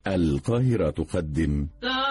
القاهرة تقدم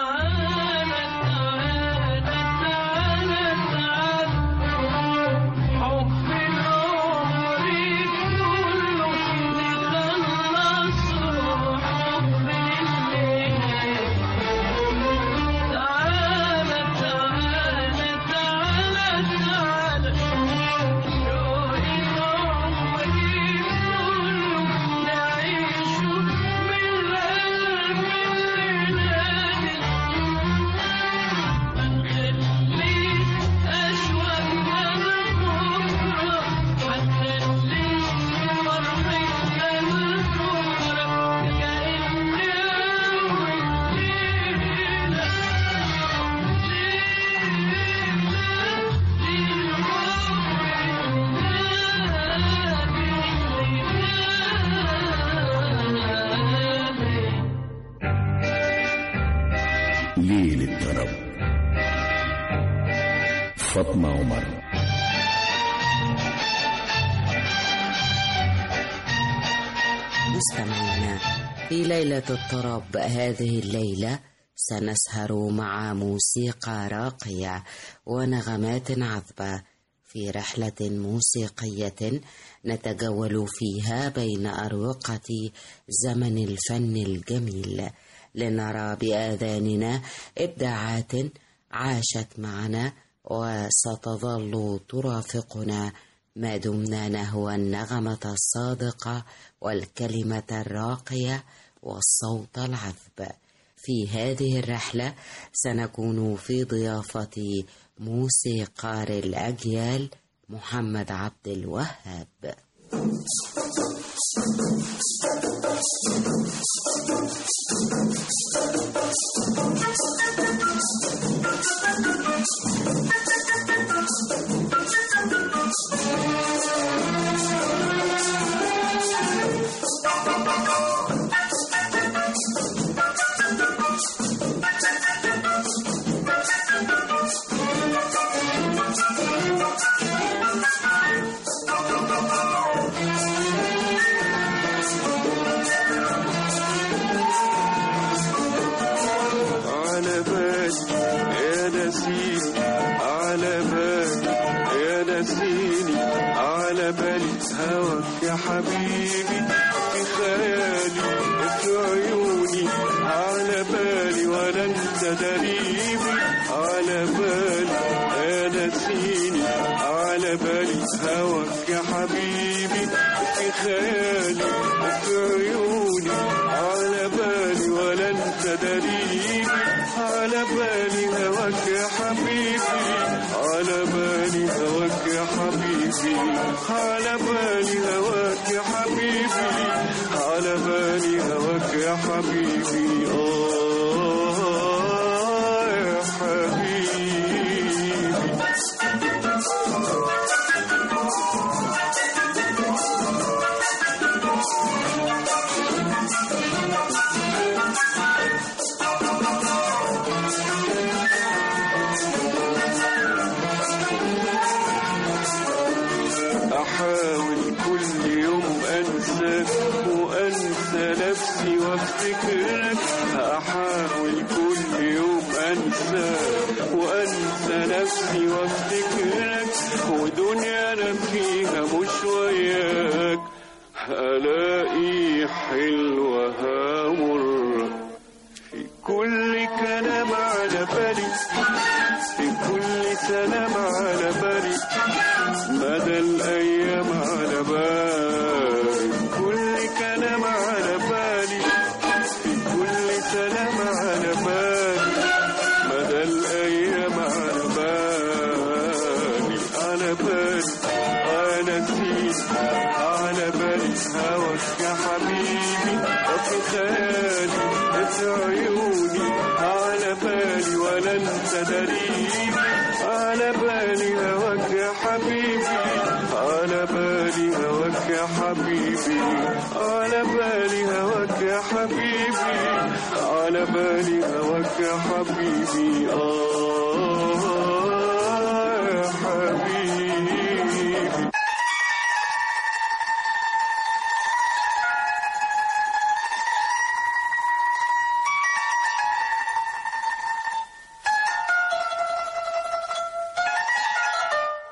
ليل الطرب فاطمة عمر مستمعينا في ليلة الطرب هذه الليلة سنسهر مع موسيقى راقية ونغمات عذبة في رحلة موسيقية نتجول فيها بين أروقة زمن الفن الجميل لنرى بآذاننا إبداعات عاشت معنا وستظل ترافقنا ما دمنا نهوى النغمة الصادقة والكلمة الراقية والصوت العذب في هذه الرحلة سنكون في ضيافة موسيقار الأجيال محمد عبد الوهاب على بالي يا نسيني على بالي يا نسيني على بالي هواك يا حبيبي في خيالي في عيوني على بالي ولا انت دريبي على بالي يا نسيني على بالي هواك يا حبيبي في خيالي في عيوني على بالي ولا انت دريبي على بالي هواك يا حبيبي على بالي هواك يا حبيبي على بالي هواك يا حبيبي على بالي هواك يا حبيبي آه يا حبيبي أحاول كل يوم أنساك وأنسى نفسي وافتكرك أحاول كل يوم أنساك وأنسى نفسي وافتكرك ودنيا أنا فيها مش وياك ألاقي حلوها مرة في كل كلام على بالي في كل سلام على بالي مدى الأيام على بالي كل كلام على بالي في كل سلام على بالي مدى الأيام على بالي على بالي أنا نسيت على بالي هواك يا حبيبي وفي خيالي في عيوني على بالي ولا انت دريبي على بالي هواك يا حبيبي على بالي هواك يا حبيبي على بالي هواك يا حبيبي على بالي هواك يا حبيبي آه يا حبيبي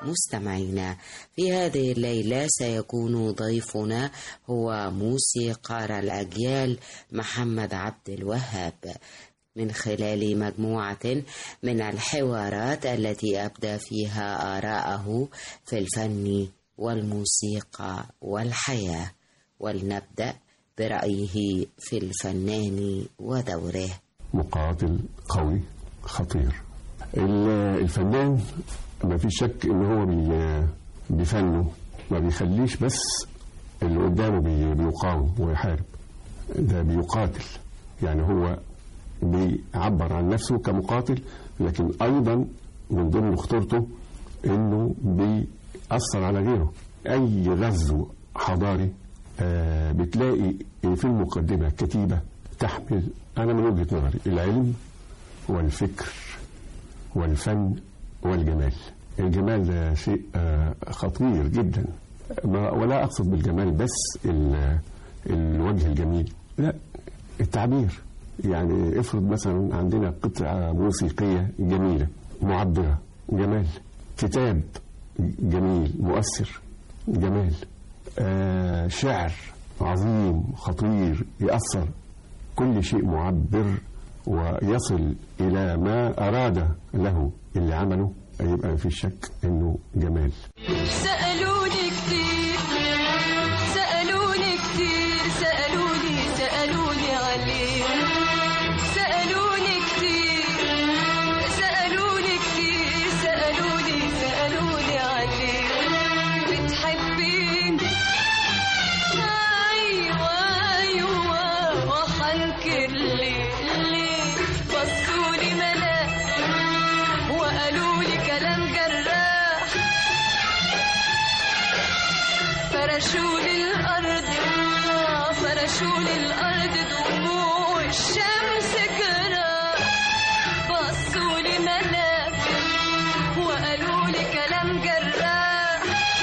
مستمعينا في هذه الليلة سيكون ضيفنا هو موسيقار الأجيال محمد عبد الوهاب من خلال مجموعة من الحوارات التي أبدى فيها آراءه في الفن والموسيقى والحياة ولنبدأ برأيه في الفنان ودوره مقاتل قوي خطير ال- الفنان ما في شك ان هو بي- بفنه ما بيخليش بس اللي قدامه بي- بيقاوم ويحارب ده بيقاتل يعني هو بيعبر عن نفسه كمقاتل لكن ايضا من ضمن خطورته انه بيأثر على غيره اي غزو حضاري آه، بتلاقي في المقدمه كتيبه تحمل انا من وجهه نظري العلم والفكر والفن والجمال الجمال ده شيء آه، خطير جدا ما- ولا اقصد بالجمال بس ال- الوجه الجميل لا التعبير يعني افرض مثلا عندنا قطعة موسيقية جميلة معبرة جمال كتاب جميل مؤثر جمال آه شعر عظيم خطير يأثر كل شيء معبر ويصل إلى ما أراد له اللي عمله يبقى في شك إنه جمال سألوني كتير سألوني كتير سألوني سألوني عليه سألوني كتير سألوني كتير سألوني سألوني عليه بتحبيني أيوة أيوة وحنكر ليه ليه بصولي ملاك وقالوا لي كلام جراح فرشوا لي الأرض آه، فرشوا لي الأرض دموع الشمس جراح بصوا لي ملاك وقالوا لي كلام جراح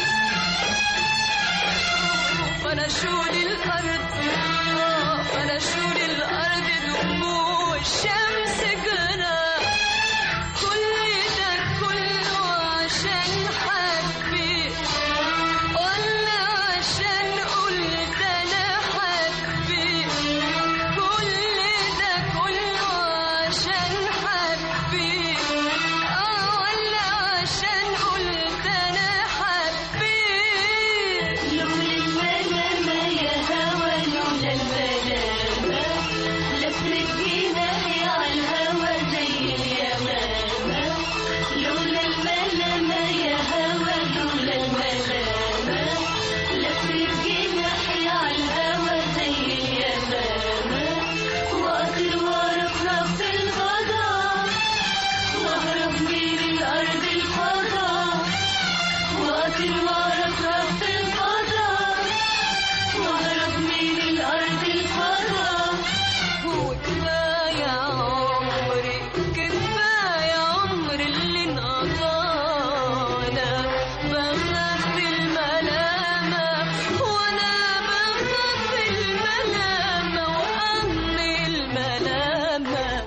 فرشوا لي الأرض آه، فرشوا لي الأرض دموع الشمس جراح كل ده كله عشان حبيت ولا عشان قلت انا حبيت كل ده كله عشان حبيت اه ولا عشان قلت انا حبيت لولا الملامة يا هوى لولا الملامة لفت جناحي على الهوى زي اليمامة لولا الملامة يا هوى لولا الملامة لفت جناحي على الهوى زي اليمامة وأطير وأرفرف في الفضاء وأهرب من الأرض الفضاء وأطير وأرفرف في الفضاء واهرب من الارض الفضاء وكفايه عمري كفايه عمر اللي انقضانا بخاف الملامه وانا بخاف الملامه وامن الملامه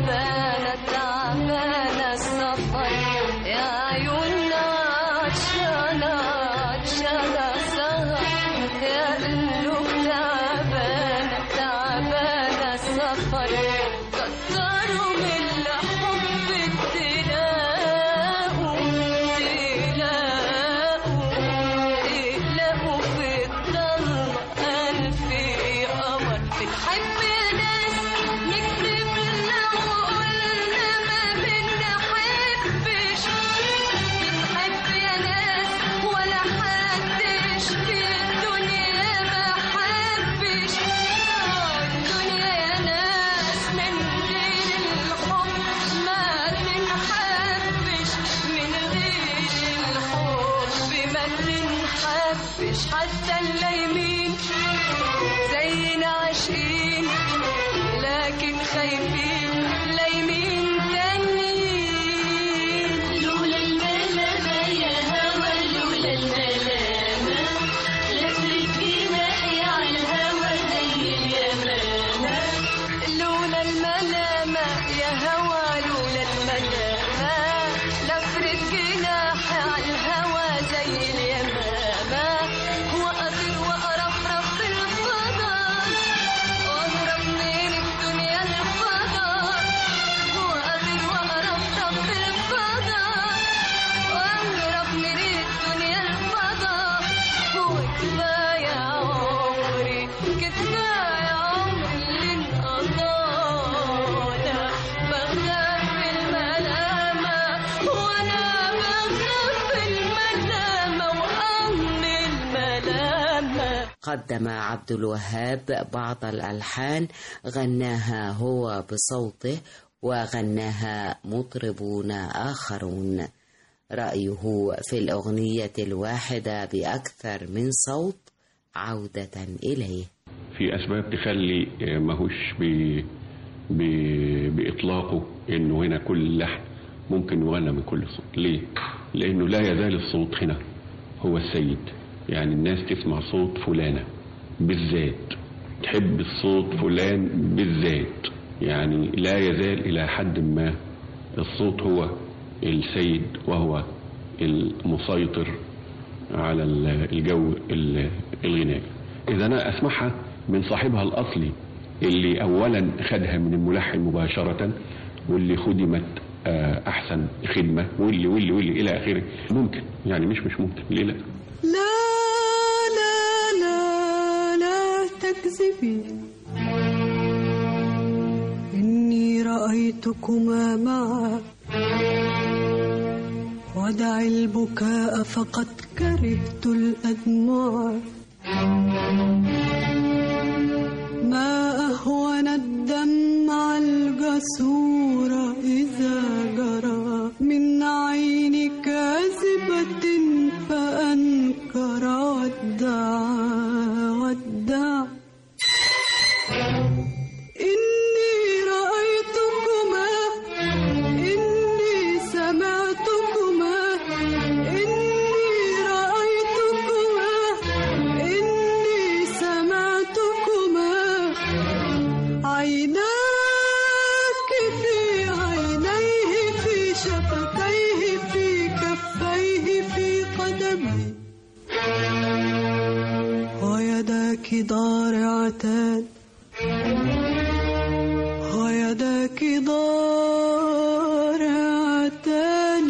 تعبانة تعبانة السفر يا عيوننا عطشانة عطشانة سهر يا قلوب تعبانة تعبانة السفر كتروا من الحب تلاقوا تلاقوا تلاقوا في الضلمة ألف قمر بنحب يا ناس نكتب لو قلنا ما بنحبش بنحب يا ناس ولا حدش في الدنيا ما حبش الدنيا يا ناس من غير الحب ما تنحبش من غير الحب ما تنحبش حتى اللايمين زينا عاشقين لكن خايفين لايمين تانيين لولا الملامة يا هوى لولا الملامة لفرت جناحي على الهوى زي اليمامة لولا الملامة يا هوى لولا الملامة لفرت جناحي على الهوى زي اليمامة وأطير وأرفرف في الفضاء وأهرب من الدنيا الفضاء وأطير وأرفرف في الفضاء وأهرب من الدنيا الفضاء وكفاية عمري كفاية عمري اللي انقضانا بخاف الملامة وأنا بخاف الملامة وأم الملامة قدم عبد الوهاب بعض الألحان غناها هو بصوته وغناها مطربون آخرون رأيه في الأغنية الواحدة بأكثر من صوت عودة إليه في اسباب تخلي آه، ماهوش ب- ب- باطلاقه انه هنا كل لحن ممكن يغنى من كل صوت ليه لانه لا يزال الصوت هنا هو السيد يعني الناس تسمع صوت فلانة بالذات تحب الصوت فلان بالذات يعني لا يزال الى حد ما الصوت هو السيد وهو المسيطر على ال- الجو ال- الغنائي إذا أنا أسمعها من صاحبها الأصلي اللي أولا خدها من الملحن مباشرة واللي خدمت آه، أحسن خدمة واللي واللي واللي إلى آخره ممكن يعني مش مش ممكن ليه لا لا لا لا لا تكذبي إني رأيتكما معا ودع البكاء فقد كرهت الأدمع ما أهون الدمع الجسور إذا جرى من عين كاذبة فأنكر ودع ودع إني رأيتكما إني سمعتكما إني رأيتكما إني سمعتكما عيناك في عينيه في شفتيه في كفيه في قدميه ويداك ضارعتان ويداك ضارعتان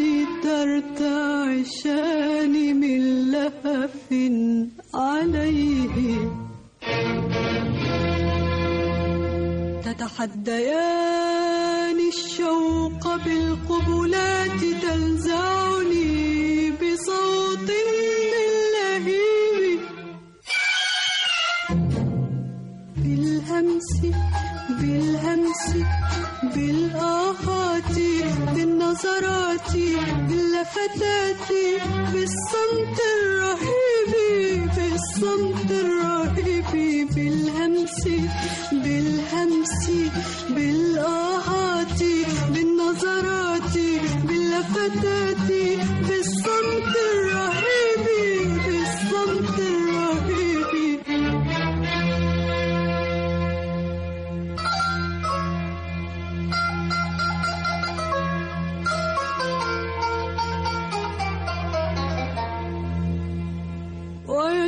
ترتعشان من لهف عليه تتحديان الشوق بالقبلات تلزعني بصوت من لهيب بالهمس بالهمس بالآهات بالنظرات باللفتات بالصمت الرهيب بالصمت الرهيب بالهمس بالهمس بالآهات بالنظرات باللفتات بالصمت الرهيب بالصمت الرهيب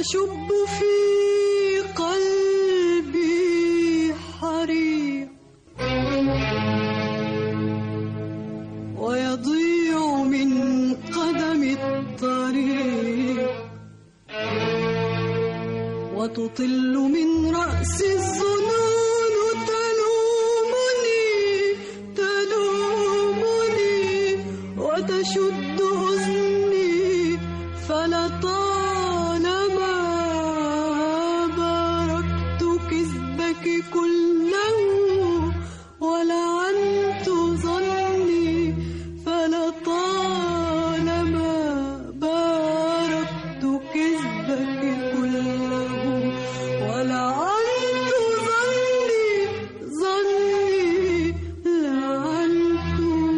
يشب في قلبي حريق ويضيع من قدم الطريق وتطل من رأسي الظنون تلومني تلومني وتشد أذني فلطالما باركت كذبك كله ولعنت ظني فلطالما باركت كذبك كله ولعنت ظني ظني لعنت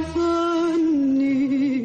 ظني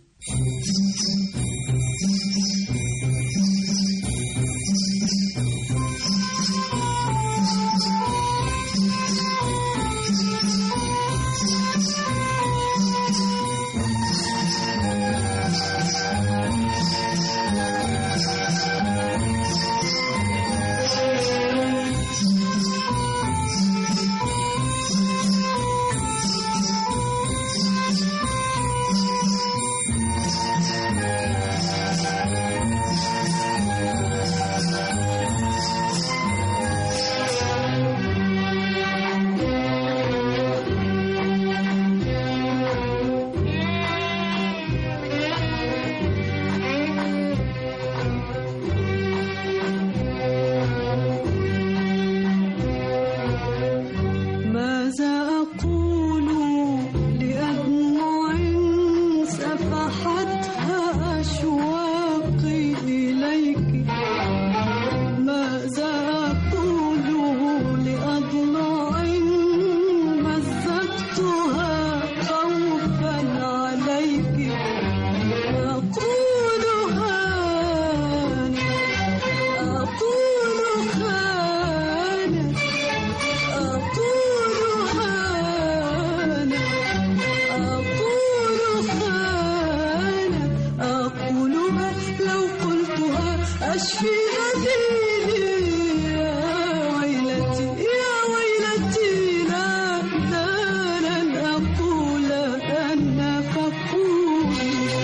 ماذا أقول لأدمع سفحتها أشواقي إليك ماذا أقول لأضلاع مزقتها خوفا عليك أقول هان أقول خانت أقول هان أقول خان أقولها لو قلتها أشفي غديري يا ويلتي يا ويلتي لا لا لن أقول أنا فقول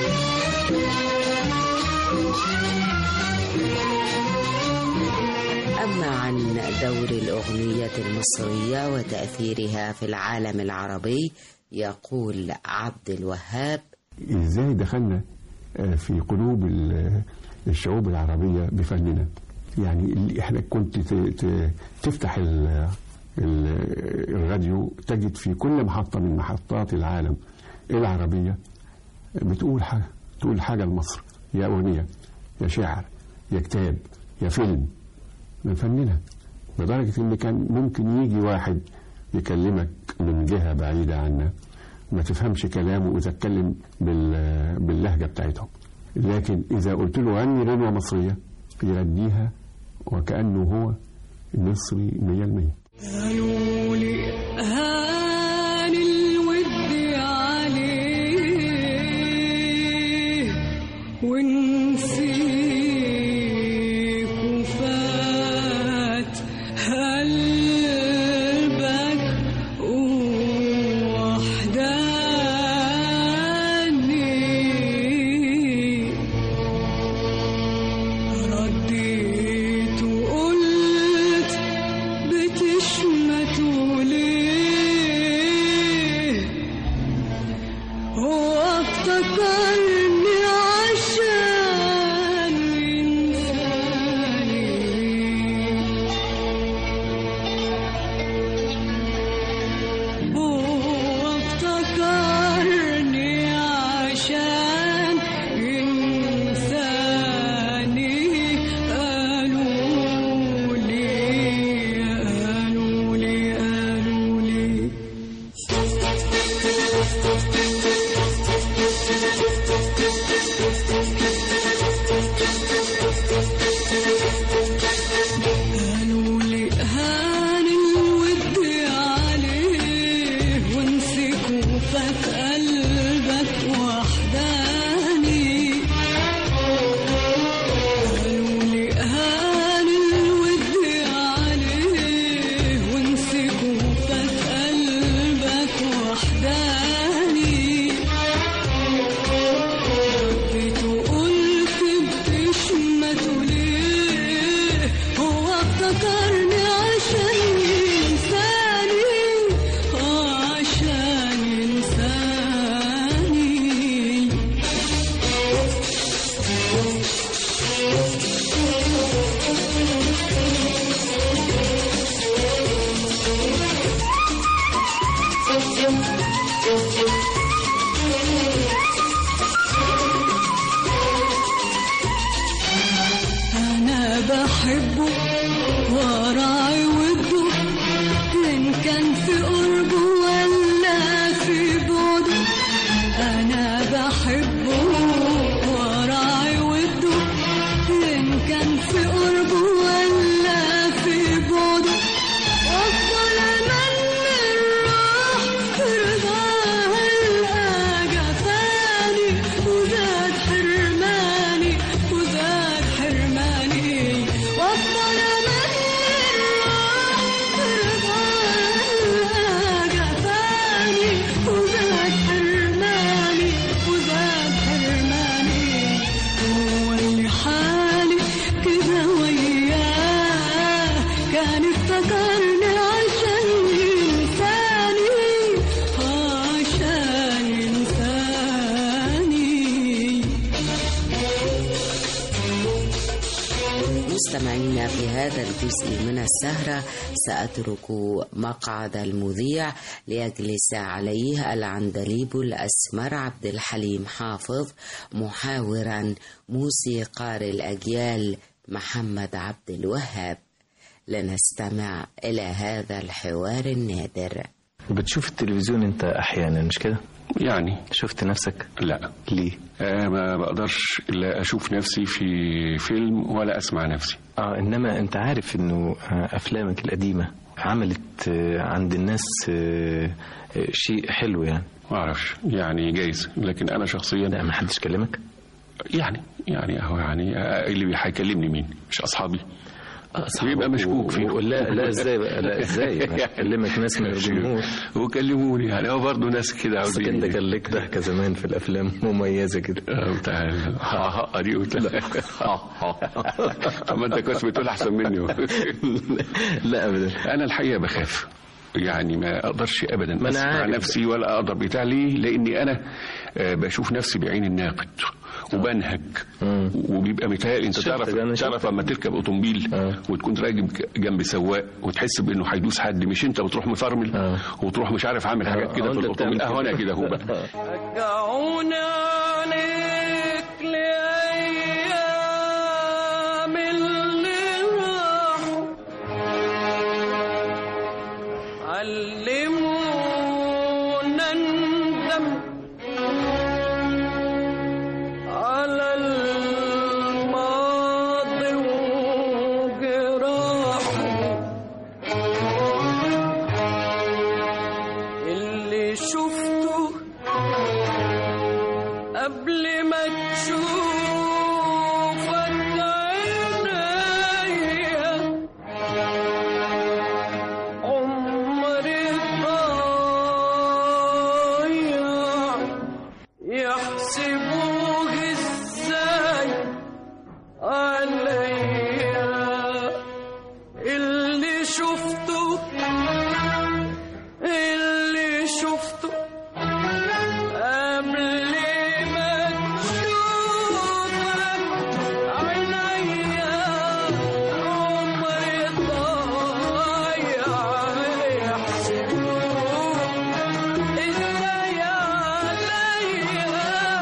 أما عن دور الأغنية المصرية وتأثيرها في العالم العربي يقول عبد الوهاب ازاي دخلنا آه، في قلوب ال- الشعوب العربية بفننا يعني اللي احنا كنت ت- ت- تفتح ال- ال- الراديو تجد في كل محطة من محطات العالم العربية بتقول حاجة تقول حاجة لمصر يا أغنية يا شعر يا كتاب يا فيلم من فننا لدرجة إن كان ممكن يجي واحد يكلمك من جهة بعيدة عنا ما تفهمش كلامه وإذا اتكلم بال- باللهجة بتاعتهم لكن إذا قلت له غني غنوة مصرية يغنيها وكأنه هو مصري مية المية قالوا لي هان الود عليه ونسيك وفات قلبك وحداني رديت وقلت بتشمتوا ليه هو افتكرني عشان ينساني هو افتكرني عشان ينساني قالوا لي قالوا لي قالوا لي قالوا لي هان الود عليه وانسك وفات قلبك وحداني قالوا لي هان مستمعينا في هذا الجزء من السهرة سأترك مقعد المذيع ليجلس عليه العندليب الأسمر عبد الحليم حافظ محاورا موسيقار الأجيال محمد عبد الوهاب لنستمع إلى هذا الحوار النادر بتشوف التلفزيون انت احيانا مش كده يعني شفت نفسك لا ليه آه ما بقدرش الا اشوف نفسي في فيلم ولا اسمع نفسي اه انما انت عارف انه آه، افلامك القديمه عملت آه، عند الناس آه، آه، شيء حلو يعني ما اعرفش يعني جايز لكن انا شخصيا لا ما حدش كلمك يعني يعني اهو يعني آه، اللي هيكلمني مين مش اصحابي بيبقى مشكوك فيه. لا لا ازاي بقى لا ازاي ما كلمك ناس من الجمهور وكلموني يعني هو برضه ناس كده بس عاوزين كان كان لك ضحكه زمان في الافلام مميزه كده آه، بتاع ال- ها ها دي قلت طب ما انت كنت بتقول احسن مني لا ابدا انا الحقيقه بخاف يعني ما اقدرش ابدا ما أنا اسمع عارف. نفسي ولا اقدر بتاع ليه لاني انا آه، بشوف نفسي بعين الناقد وبنهج وبيبقى متهيألي انت شفت تعرف ده، أنا تعرف لما تركب اوتومبيل آه. وتكون راكب جنب سواق وتحس بانه هيدوس حد مش انت بتروح مفرمل آه. وتروح مش عارف عامل حاجات آه، كده آه، في أنت الاوتومبيل بتعمل اهو انا كده. كده اهو بقى رجعوني عليك لأيام اللي راحوا علمونا ندم على الماضي وجراحه اللي شفته قبل ما تشوفك عينيا عمري ضايع يحسبوه ازاي عليا اللي شفته اللي شفته قبل ما تشوفك عينيا عمري ضايع يحسبوه ازاي عليا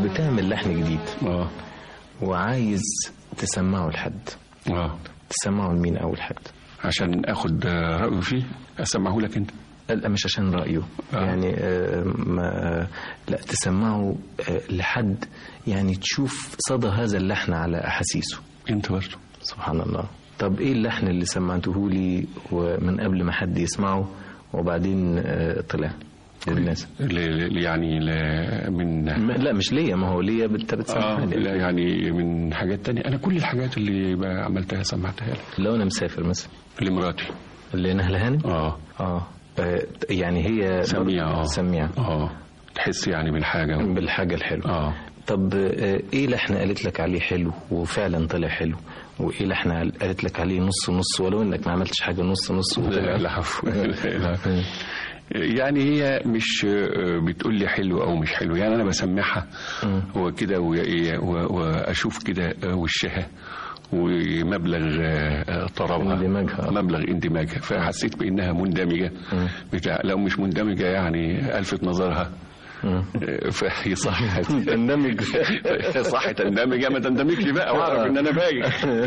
بتعمل لحن جديد اه وعايز تسمعه لحد اه تسمعه لمين اول حد عشان اخد آه، رايه فيه اسمعه لك انت لا مش عشان رأيه آه. يعني آه، ما آه، لا تسمعه آه، لحد يعني تشوف صدى هذا اللحن على أحاسيسه انت برضه سبحان الله طب ايه اللحن اللي سمعته لي ومن قبل ما حد يسمعه وبعدين آه، طلع للناس ل- ل- يعني ل- من ما- لا مش ليا ما هو ليا انت اه بتسمعها لا لي يعني من حاجات تانية انا كل الحاجات اللي بقى عملتها سمعتها لك لو انا مسافر مثلا لمراتي اللي نهله هانم اه اه آه، يعني هي سميعة اه سميعة اه تحس يعني بالحاجة بالحاجة الحلوة اه طب آه، ايه لحن قالت لك عليه حلو وفعلا طلع حلو وايه لحن قالت لك عليه نص نص ولو انك ما عملتش حاجه نص نص لا وطلع لا عفو. لا. يعني هي مش آه، بتقول لي حلو او مش حلو يعني انا بسمعها وكده و- و- واشوف كده آه، وشها ومبلغ آه، آه، طربها اندماجها. مبلغ اندماجها فحسيت بانها مندمجه بتاع لو مش مندمجه يعني الفت نظرها آه، فهي صح تندمج صح تندمج ما تندمج لي بقى واعرف ان انا باين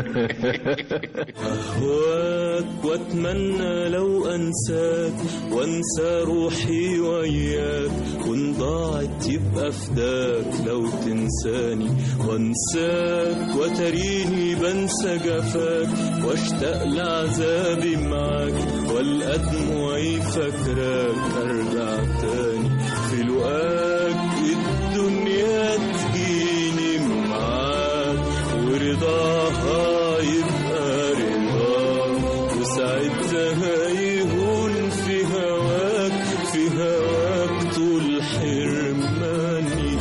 أهواك وأتمنى لو أنساك وأنسى روحي وياك وإن ضاعت يبقى فداك لو تنساني وأنساك وتريني بنسى جفاك واشتاق لعذابي معاك والقى دموعي فاكراك أرجع تاني في لقاك الدنيا تجيني معاك ورضاها يبقى رضاك وساعتها يهون في هواك في هواك طول حرماني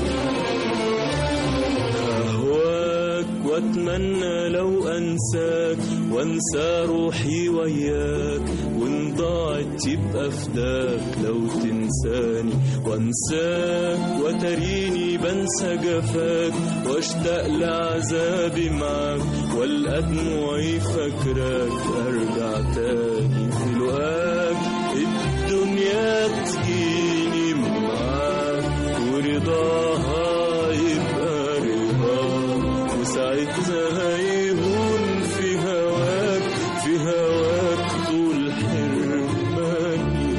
أهواك وأتمنى لو أنساك وأنسى روحي وياك وإن ضاعت يبقى فداك لو تنساني وأنساك وتريني بنسى جفاك واشتاق لعذابي معاك والقى دموعي فاكراك أرجع تاني في لقاك الدنيا تجيني معاك ورضاها يبقى رضاك وساعتها يهون في هواك في هواك طول حرماني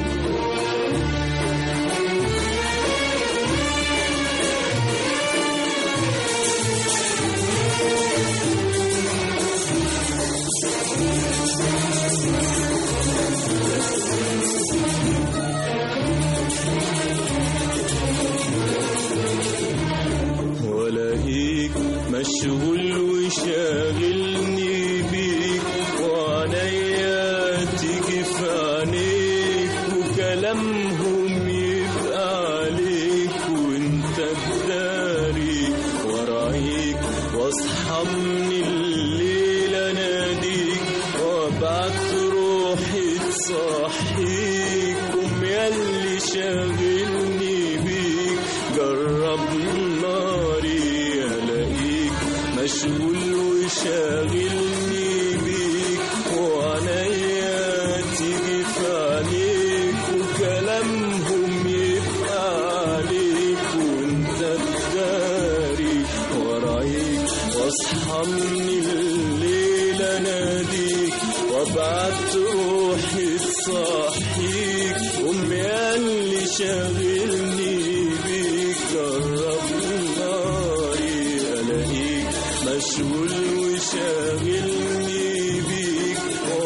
ولاقيك مشغول وشاغلني بيك وعنيا تيجي في عينيك وكلامهم يبقى عليك وانت تداري ورايك واصحى من الليل اناديك وابعت روحي تصحيك قوم ياللي شاغلني بيك جرب ناري الاقيك مشغول وشاغلني بيك وعنيا تيجي في عليك وكلامهم يبقى عليك وانت تداري ورايك واصحى من الليل اناديك وابعت روحي تصحيك قوم ياللي شاغلني بيك جرب ناري الاقيك مشغول وشاغلني بيك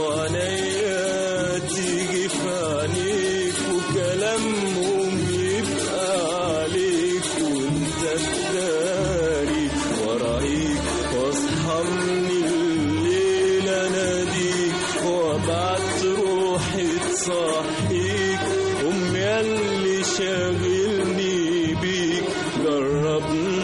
وعنيا تيجي في عينيك وكلامهم يبقى عليك وانت تداري ورايك واصحى من الليل اناديك وابعت روحي تصحيك قوم ياللي شاغلني بيك جرب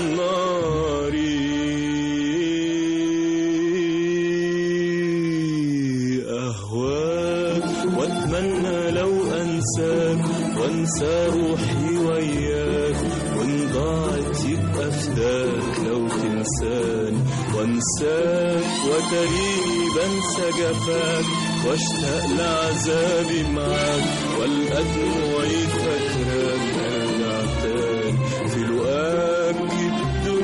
ناري أهواك وأتمنى لو أنساك وأنسى روحي وياك وإن ضاعت يبقى فداك لو تنساني وأنساك وتريني بنسى جفاك واشتاق لعذابي معاك والقى دموعي فاكراك ارجع تاني في لقاك الدنيا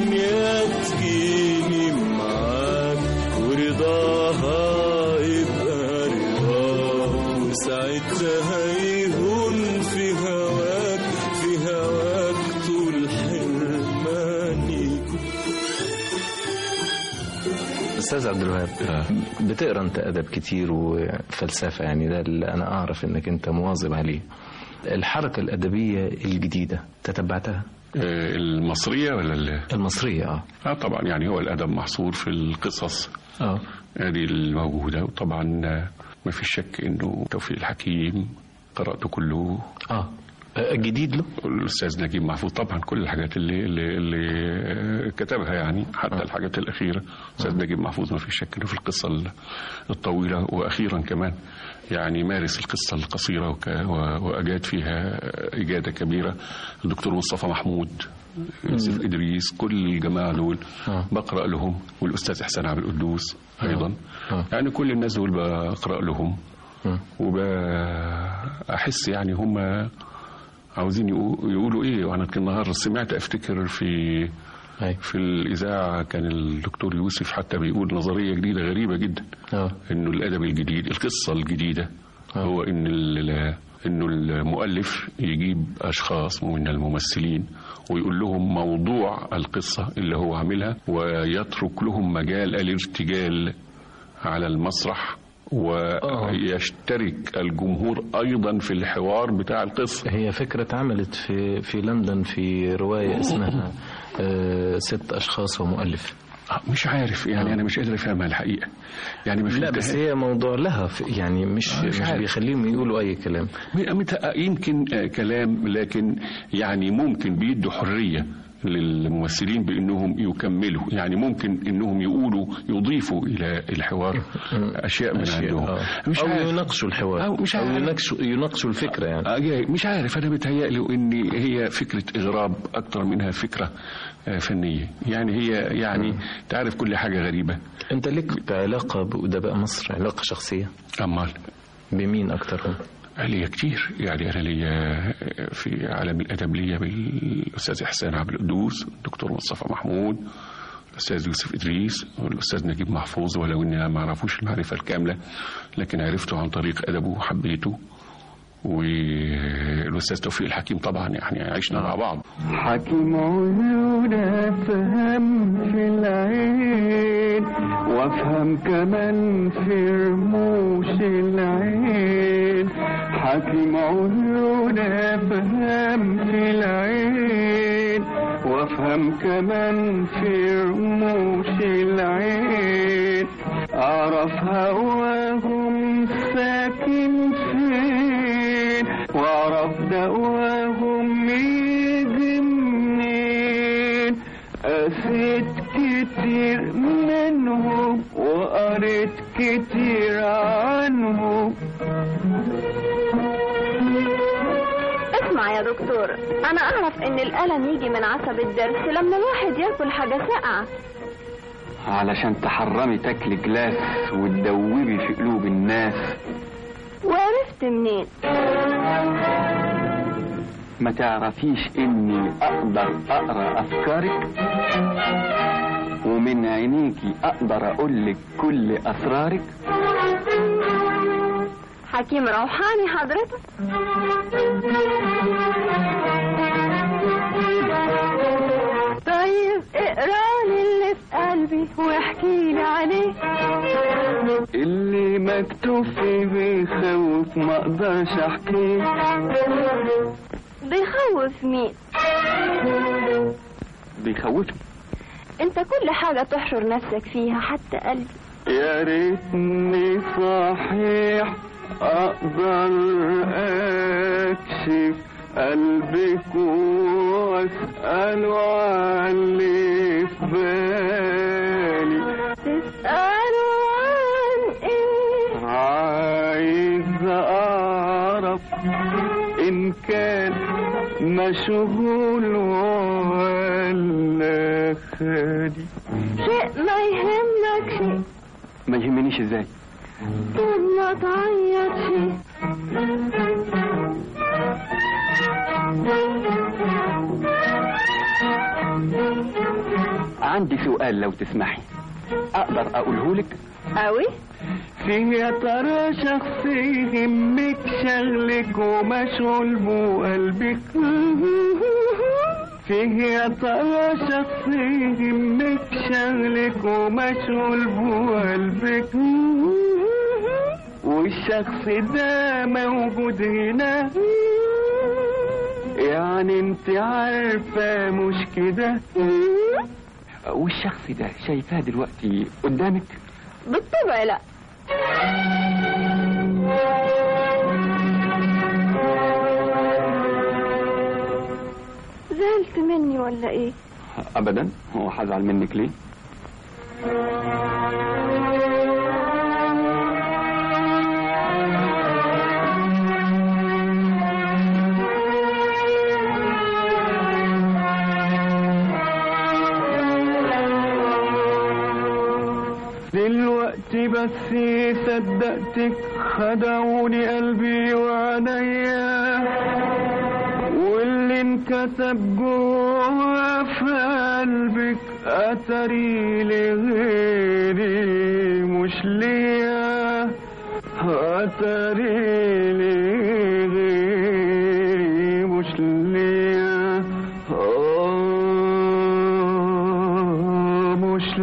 تهيهن في هواك في هواك طول حرماني استاذ عبد الوهاب بتقرا انت ادب كتير وفلسفه يعني ده اللي انا اعرف انك انت مواظب عليه الحركه الادبيه الجديده تتبعتها آه، المصرية ولا ال- المصريه اه اه طبعا يعني هو الأدب محصور في القصص اه هذه الموجودة وطبعا آه، ما في شك انه توفيق الحكيم قرأته كله اه جديد له الأستاذ نجيب محفوظ طبعا كل الحاجات اللي اللي, اللي آه، كتبها يعني حتى آه. الحاجات الأخيرة الأستاذ نجيب محفوظ ما في شك انه في القصة ال- الطويلة وأخيرا كمان يعني مارس القصة القصيرة وك- و- وأجاد فيها إجادة كبيرة الدكتور مصطفى محمود يوسف إدريس كل الجماعة دول آه. بقرأ لهم والأستاذ إحسان عبد القدوس أيضا آه. يعني كل الناس دول بقرأ لهم مم. وبحس يعني هم عاوزين يقو- يقولوا ايه وانا كان النهار سمعت افتكر في أي. في الاذاعه كان الدكتور يوسف حتى بيقول نظريه جديده غريبه جدا اه انه الادب الجديد القصه الجديده آه. هو ان ال- انه المؤلف يجيب اشخاص من الممثلين ويقول لهم موضوع القصه اللي هو عاملها ويترك لهم مجال الارتجال على المسرح ويشترك الجمهور ايضا في الحوار بتاع القصه هي فكرة اتعملت في في لندن في رواية اسمها آه ست أشخاص ومؤلف آه، مش عارف يعني انا مش قادر افهمها الحقيقه يعني ما لا بس فهمتهاش. هي موضوع لها في- يعني مش آه، مش مش عارف. بيخليهم يقولوا أي كلام مت- يمكن آه، كلام لكن يعني ممكن بيدوا حرية للممثلين بانهم يكملوا يعني ممكن انهم يقولوا يضيفوا الى الحوار اشياء من أشياء، عندهم آه. مش أو عارف يناقشوا الحوار أو مش أو عارف. يناقشوا يناقشوا الفكرة يعني آه، جاي. مش عارف انا بتهيألي ان هي فكره اغراب اكتر منها فكره آه، فنيه يعني هي يعني تعرف كل حاجه غريبه أنت لك علاقة بأدباء مصر علاقة شخصية امال بمين أكترهم؟ ليا كتير يعني انا ليا في عالم الادب ليا بالاستاذ احسان عبد القدوس الدكتور مصطفى محمود الاستاذ يوسف ادريس والاستاذ نجيب محفوظ ولو اني ما اعرفوش المعرفه الكامله لكن عرفته عن طريق ادبه وحبيته والاستاذ توفيق الحكيم طبعا يعني عشنا مع بعض حكيم عيون افهم في العين وافهم كمان في رموش العين حكيم عيون افهم في العين وافهم كمان في رموش العين اعرف هواهم ساكن فين واعرف دواهم يجي منين قسيت كتير منهم وقريت كتير عنهم اسمع يا دكتور انا اعرف ان الالم يجي من عصب الضرس لما الواحد ياكل حاجه ساقعه علشان تحرمي تاكلي جلاس وتدوبي في قلوب الناس وعرفت منين ما تعرفيش اني اقدر اقرا افكارك ومن عينيكي اقدر اقولك كل اسرارك حكيم روحاني حضرتك طيب اقرالي اللي في قلبي واحكي لي عليه اللي مكتوب فيه بيخوف ما اقدرش احكيه بيخوف مين بيخوفني انت كل حاجة تحشر نفسك فيها حتى قلبي يا ريتني صحيح اقدر اكشف قلبك واساله عن اللي في بالي تسألوا عن ايه عايز اعرف ان كان مشغول ولا خالي شيء ما يهمك شيء ما يهمنيش ازاي طول ما تعيط شيء عندي سؤال لو تسمحي اقدر اقوله لك قوي فيه يا ترى شخص يهمك شغلك ومشغول بقلبك فيه يا ترى شخص يهمك شغلك ومشغول بقلبك والشخص ده موجود هنا يعني انت عارفة مش كده والشخص ده شايفاه دلوقتي قدامك بالطبع لا زعلت مني ولا ايه ابدا هو هزعل منك ليه دلوقتي بس صدقتك خدعوني قلبي وعينيا واللي انكتب جوه في قلبك اتري لغيري مش ليا اتري لغيري مش ليا آه مش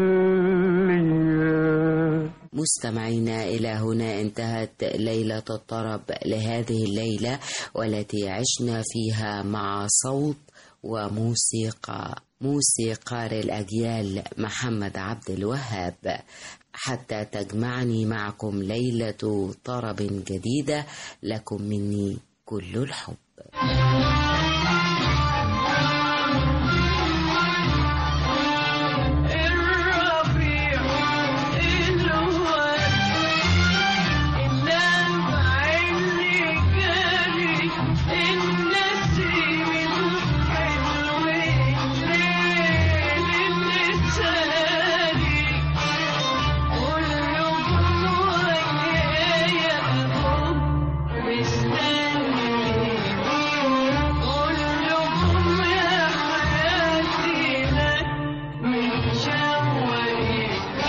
ليا مستمعينا إلى هنا انتهت ليلة الطرب لهذه الليلة والتي عشنا فيها مع صوت وموسيقى موسيقار الأجيال محمد عبد الوهاب حتى تجمعني معكم ليلة طرب جديدة لكم مني كل الحب الربيع الواد اللمع اللي جاري النسيم الحلو الليل اللي تالي كلكم ويايا أهو مستني كلكم يا حياتي لك من شوقي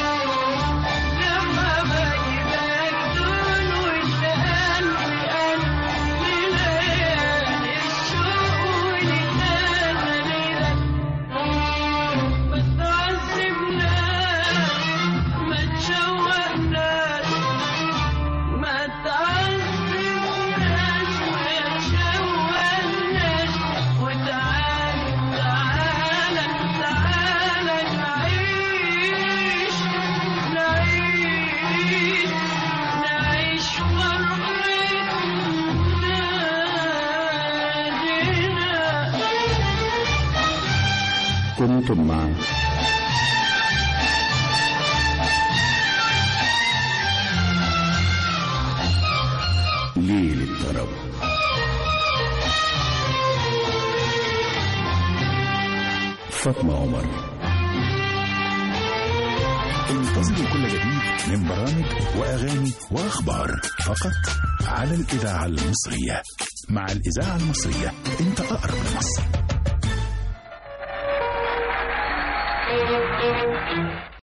لما بجيبك دول والقلب قلب ليالي الشوق والندى لك ما تعذبناش ما تشوقناش ما تعذبناش ما تشوقناش وتعالى تعالى تعالى نعيش نعيش نعيش فرحتنا كنتم مع ليل الطرب فاطمة عمر انتظروا كل جديد من برامج وأغاني وأخبار فقط على الإذاعة المصرية مع الإذاعة المصرية أنت أقرب لمصر